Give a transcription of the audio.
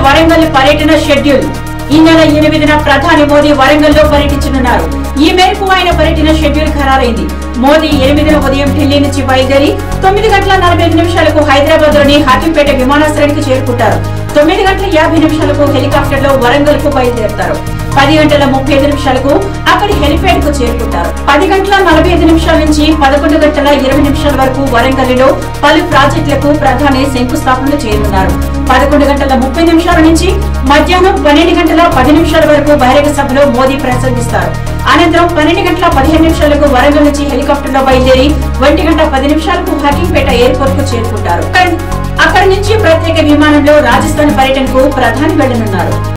వరంగల్ పర్యటన షెడ్యూల్ ఈ నెల ఎనిమిదిన ప్రధాని మోదీ వరంగల్ లో పర్యటించనున్నారు ఈ మేరకు ఆయన పర్యటన షెడ్యూల్ ఖరారైంది మోదీ ఎనిమిదిన ఉదయం ఢిల్లీ నుంచి బయలుదేరి తొమ్మిది గంటల నలభై ఐదు నిమిషాలకు హైదరాబాద్ లోని హాకింపేట విమానాశ్రయానికి చేరుకుంటారు తొమ్మిది గంటల యాభై నిమిషాలకు హెలికాప్టర్ లో వరంగల్ కు బయలుదేరుతారు పది గంటల ముప్పై ఐదు నిమిషాలకు అక్కడి హెలిప్యాడ్ కు చేరుకుంటారు పది గంటల నలభై ఐదు నిమిషాల నుంచి పదకొండు గంటల ఇరవై నిమిషాల వరకు వరంగల్లో పలు ప్రాజెక్టులకు ప్రధాని శంకుస్థాపనలు చేయనున్నారు పదకొండు గంటల ముప్పై నిమిషాల నుంచి మధ్యాహ్నం పన్నెండు గంటల పది నిమిషాల వరకు బహిరంగ సభలో మోదీ ప్రసంగిస్తారు అనంతరం పన్నెండు గంటల పదిహేను నిమిషాలకు వరంగల్ నుంచి హెలికాప్టర్ లో బయలుదేరి ఒంటి గంట పది నిమిషాలకు హకీంపేట ఎయిర్పోర్ట్ కు చేరుకుంటారు అక్కడి నుంచి ప్రత్యేక విమానంలో రాజస్థాన్ పర్యటనకు ప్రధాని వెళ్లనున్నారు